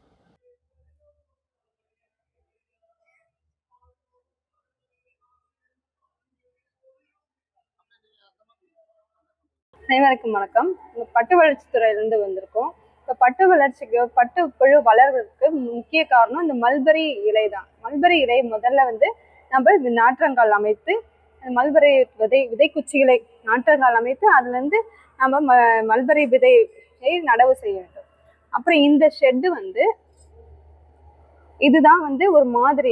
அனைவருக்கும் வணக்கம் இந்த பட்டு வளர்ச்சித் துறையிலிருந்து வந்திருக்கோம் இப்போ பட்டு வளர்ச்சிக்கு பட்டு புழு வளர்வதற்கு முக்கிய காரணம் இந்த மல்பரி இலை தான் மல்பரி இலை முதல்ல வந்து நம்ம இந்த நாற்றங்கால் அமைத்து அந்த மல்பரி விதை விதைக்குச்சிகளை நாற்றங்கால் அமைத்து அதுலேருந்து நம்ம ம மல்பரி விதையை நடவு செய்ய வேண்டும் அப்புறம் இந்த ஷெட்டு வந்து இதுதான் வந்து ஒரு மாதிரி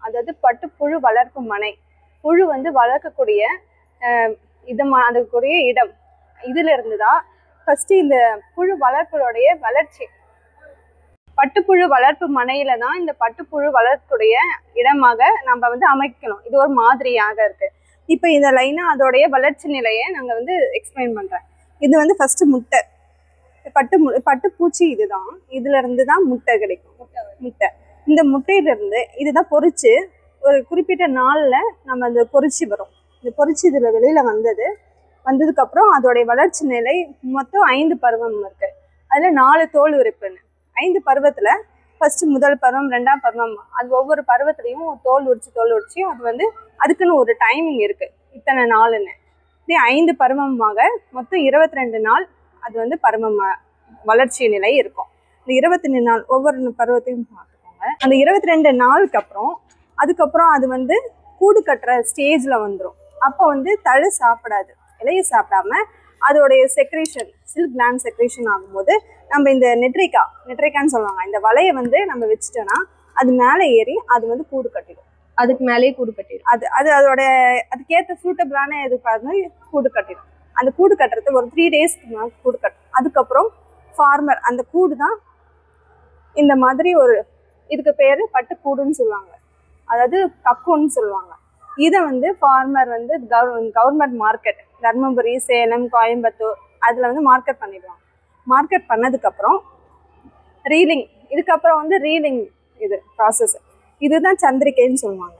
அதாவது பட்டுப்புழு வளர்ப்பு மனை புழு வந்து வளர்க்கக்கூடிய அஹ், இதமா அதுக்குரிய இடம் இதுல இருந்து தான் ஃபர்ஸ்ட் இந்த புழு வளர்ப்புடைய வளர்ச்சி பட்டுப்புழு வளர்ப்பு மனையில தான் இந்த பட்டுப்புழு வளர்ப்புடைய இடமாக நம்ம வந்து அமைக்கணும் இது ஒரு மாதிரியாக இருக்கு இப்போ இந்த லைனா அதோடைய வளர்ச்சி நிலையை நாங்க வந்து எக்ஸ்பிளைன் பண்றேன் இது வந்து ஃபர்ஸ்ட் முட்டை பட்டு மு பட்டுப்பூச்சி இதுதான் இதுல இருந்து தான் முட்டை கிடைக்கும் முட்டை இந்த முட்டையில இருந்து இதுதான் பொரிச்சு ஒரு குறிப்பிட்ட நாள்ல நம்ம அந்த பொரிச்சு வரும் இந்த பொரிச்சு இதுல வெளியில வந்தது வந்ததுக்கு அப்புறம் அதோடைய வளர்ச்சி நிலை மொத்தம் ஐந்து பருவம் இருக்கு அதுல நாலு தோல் உறுப்புன்னு ஐந்து பருவத்துல ஃபர்ஸ்ட் முதல் பருவம் ரெண்டாம் பருவம் அது ஒவ்வொரு பருவத்திலையும் தோல் உரிச்சு தோல் உரிச்சு அது வந்து அதுக்குன்னு ஒரு டைமிங் இருக்கு இத்தனை நாளுன்னு இப்படி ஐந்து பருவமாக மொத்தம் இருபத்தி ரெண்டு நாள் அது வந்து பருவம் வளர்ச்சி நிலை இருக்கும் இந்த இருபத்தி ரெண்டு நாள் ஒவ்வொரு பருவத்தையும் பார்த்துக்கோங்க அந்த இருபத்தி ரெண்டு நாளுக்கு அப்புறம் அதுக்கப்புறம் அது வந்து கூடு கட்டுற ஸ்டேஜில் வந்துடும் அப்போ வந்து தழு சாப்பிடாது இலையை சாப்பிடாம அதோடைய செக்ரேஷன் சில்க் கிளாண்ட் செக்ரேஷன் ஆகும்போது நம்ம இந்த நெட்ரிக்கா நெட்ரிக்கான்னு சொல்லுவாங்க இந்த வலையை வந்து நம்ம வச்சுட்டோன்னா அது மேலே ஏறி அது வந்து கூடு கட்டிடும் அதுக்கு மேலேயே கூடு கட்டிடும் அது அது அதோட அதுக்கேற்ற சூட்டபிளான இது பார்த்து கூடு கட்டிடும் அந்த கூடு கட்டுறது ஒரு த்ரீ டேஸ்க்கு மேலே கூடு கட்டும் அதுக்கப்புறம் ஃபார்மர் அந்த கூடு தான் இந்த மாதிரி ஒரு இதுக்கு பேர் பட்டுக்கூடுன்னு சொல்லுவாங்க அதாவது கக்குன்னு சொல்லுவாங்க இதை வந்து ஃபார்மர் வந்து கவர்மெண்ட் மார்க்கெட் தர்மபுரி சேலம் கோயம்புத்தூர் அதில் வந்து மார்க்கெட் பண்ணிடுவாங்க மார்க்கெட் பண்ணதுக்கப்புறம் ரீலிங் இதுக்கப்புறம் வந்து ரீலிங் இது ப்ராசஸ் இதுதான் சந்திரிக்கைன்னு சொல்லுவாங்க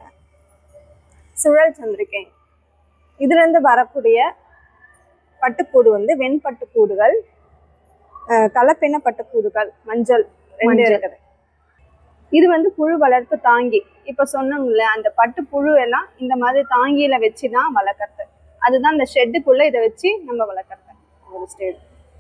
சுழல் சந்திரிக்கை இதுலேருந்து வரக்கூடிய பட்டுக்கூடு வந்து வெண்பட்டுக்கூடுகள் அஹ், கலப்பின பட்டுக்கூடுகள் மஞ்சள் ரெண்டு மஞ்சள். இருக்குது இது வந்து புழு வளர்ப்பு தாங்கி இப்போ சொன்னோம்ல அந்த பட்டு புழு எல்லாம் இந்த மாதிரி தாங்கியில வச்சு தான் வளர்க்குறது அதுதான் இந்த ஷெட்டுக்குள்ள இதை வச்சு நம்ம வளர்க்குறது ஒரு ஸ்டேஜ்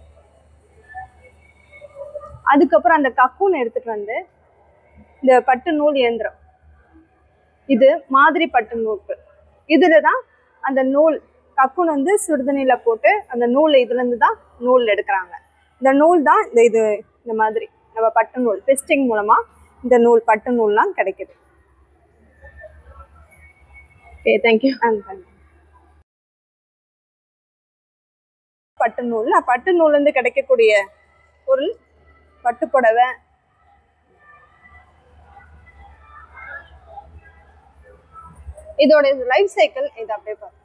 அதுக்கப்புறம் அந்த கக்கூன் எடுத்துட்டு வந்து இந்த பட்டு நூல் இயந்திரம் இது மாதிரி பட்டு நூல் இதுல தான் அந்த நூல் கக்கூன் வந்து சுடுதண்ணியில போட்டு அந்த நூல் இதுல இருந்து தான் நூல் எடுக்கிறாங்க இந்த நூல் தான் இந்த இது இந்த மாதிரி நம்ம பட்டு நூல் பெஸ்டிங் மூலமா இந்த நூல் பட்டு நூல்லாம் கிடைக்குது ஓகே தேங்க்யூ பட்டு நூல் நான் பட்டு நூல்ல இருந்து கிடைக்கக்கூடிய பொருள் பட்டு புடவை இதோட லைஃப் சைக்கிள் இது அப்படியே பாருங்க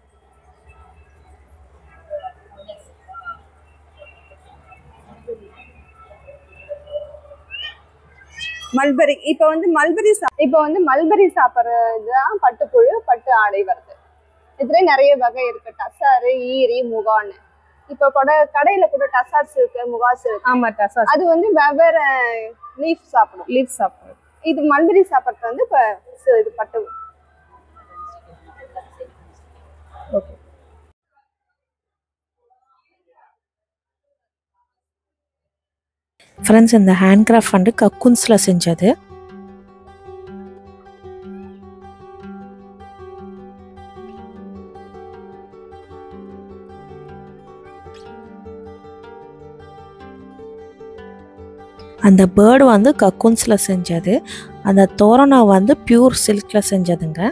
மல்பரி இப்போ வந்து மல்பரி சா இப்போ வந்து மல்பரி சாப்பிட்றது தான் பட்டுப்புழு பட்டு ஆடை வருது இதுல நிறைய வகை இருக்கு டசாரு ஈரி முகான்னு இப்போ கூட கடையில கூட டசார்ஸ் இருக்கு முகாஸ் இருக்கு ஆமா டசா அது வந்து வெவ்வேறு லீஃப் சாப்பிடும் லீவ் சாப்பிடுறது இது மல்பரி சாப்பிட்றது வந்து இப்போ இது பட்டு ஓகே ஃப்ரெண்ட்ஸ் இந்த ஹேண்ட் கிராஃப்ட் வந்து கக்குன்ஸில் செஞ்சது அந்த பேர்டு வந்து கக்குன்ஸில் செஞ்சது அந்த தோரணம் வந்து பியூர் சில்கில் செஞ்சதுங்க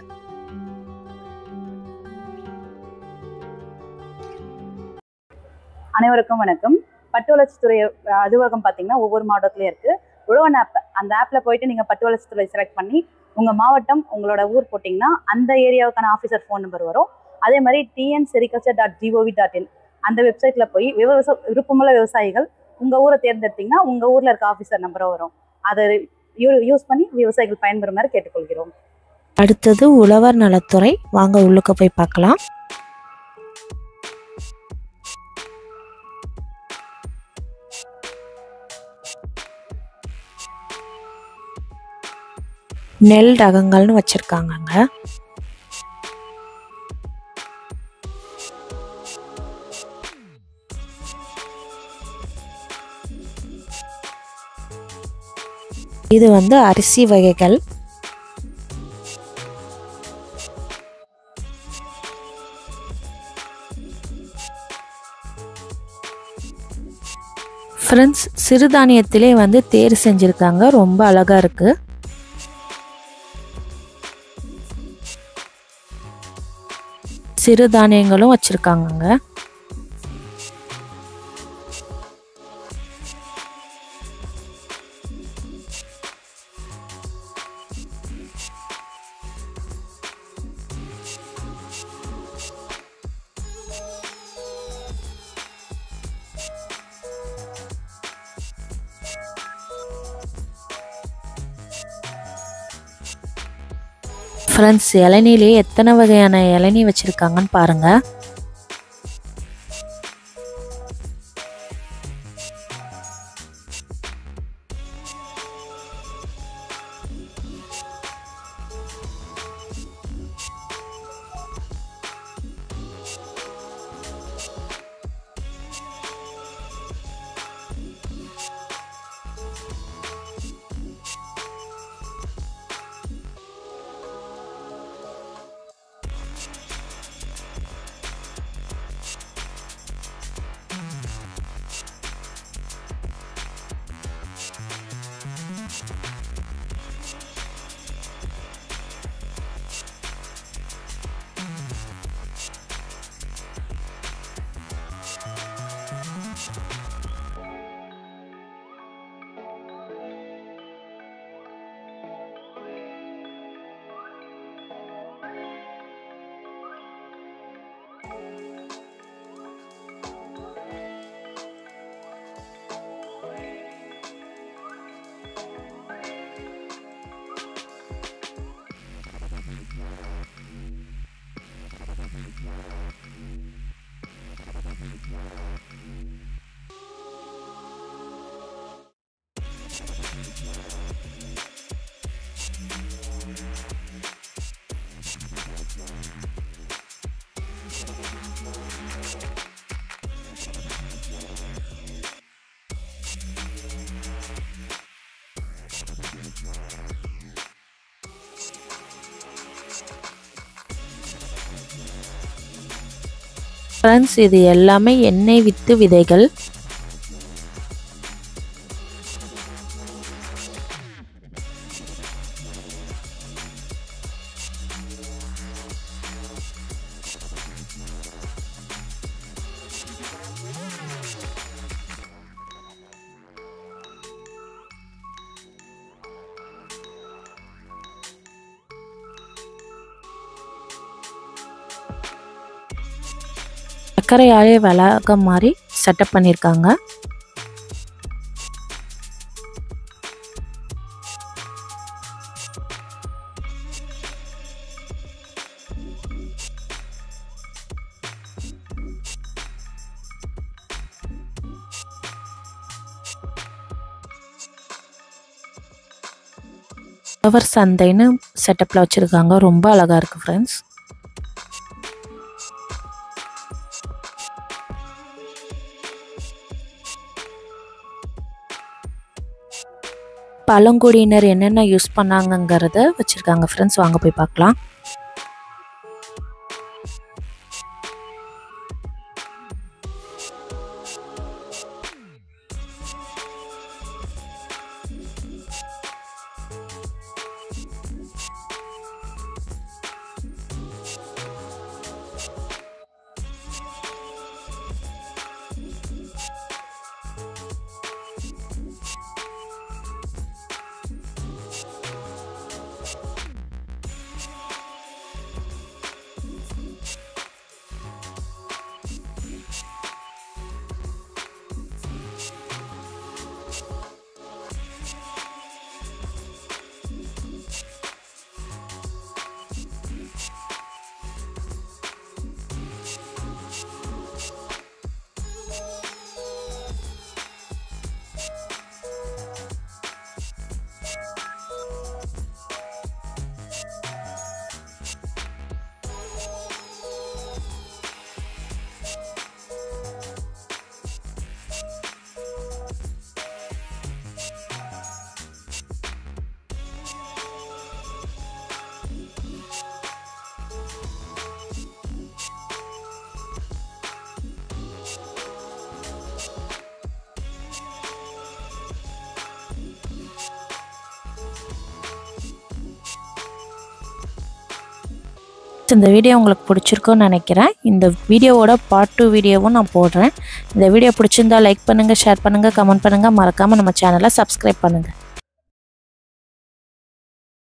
அனைவருக்கும் வணக்கம் பட்டு வளர்ச்சித்துறை அஹ், அலுவலகம் பார்த்தீங்கன்னா ஒவ்வொரு மாவட்டத்துலையும் இருக்குது உழவன் ஆப் அந்த ஆப்பில் போயிட்டு நீங்கள் பட்டு வளர்ச்சித்துறை செலக்ட் பண்ணி உங்கள் மாவட்டம் உங்களோட ஊர் போட்டிங்கன்னா அந்த ஏரியாவுக்கான ஆஃபீஸர் ஃபோன் நம்பர் வரும் அதே மாதிரி TN sericulture dot gov dot in அந்த வெப்சைட்டில் போய் விவசாய விருப்பமுள்ள விவசாயிகள் உங்கள் ஊரை தேர்ந்தெடுத்தீங்கன்னா உங்கள் ஊரில் இருக்க ஆஃபீஸர் நம்பரும் வரும் அதை யூஸ் பண்ணி விவசாயிகள் பயன்பெறுமாறு கேட்டுக்கொள்கிறோம் அடுத்தது உழவர் நலத்துறை வாங்க உள்ளுக்க போய் பார்க்கலாம் நெல் ரகங்கள்னு வச்சிருக்காங்கங்க இது வந்து அரிசி வகைகள் ஃப்ரெண்ட்ஸ் சிறுதானியத்திலே வந்து தேர் செஞ்சுருக்காங்க ரொம்ப அழகாக இருக்குது சிறுதானியங்களும் வச்சுருக்காங்கங்க ஃப்ரெண்ட்ஸ் இளநிலே எத்தனை வகையான இளநீ வச்சுருக்காங்கன்னு பாருங்கள் ஃப்ரெண்ட்ஸ் இது எல்லாமே எண்ணெய் வித்து விதைகள் சர்க்கரையாலே வளாகம் மாதிரி செட்டப் பண்ணியிருக்காங்க உழவர் சந்தைன்னு செட்டப்பில் வச்சுருக்காங்க ரொம்ப அழகாக இருக்குது ஃப்ரெண்ட்ஸ் பழங்குடியினர் என்னென்ன யூஸ் பண்ணாங்கங்கிறத வச்சுருக்காங்க ஃப்ரெண்ட்ஸ் வாங்க போய் பார்க்கலாம் இந்த வீடியோ உங்களுக்கு பிடிச்சிருக்கும்னு நினைக்கிறேன் இந்த வீடியோவோட பார்ட் டூ வீடியோவும் நான் போடுறேன் இந்த வீடியோ பிடிச்சிருந்தா லைக் பண்ணுங்கள் ஷேர் பண்ணுங்கள் கமெண்ட் பண்ணுங்கள் மறக்காமல் நம்ம சேனலை சப்ஸ்கிரைப் பண்ணுங்கள்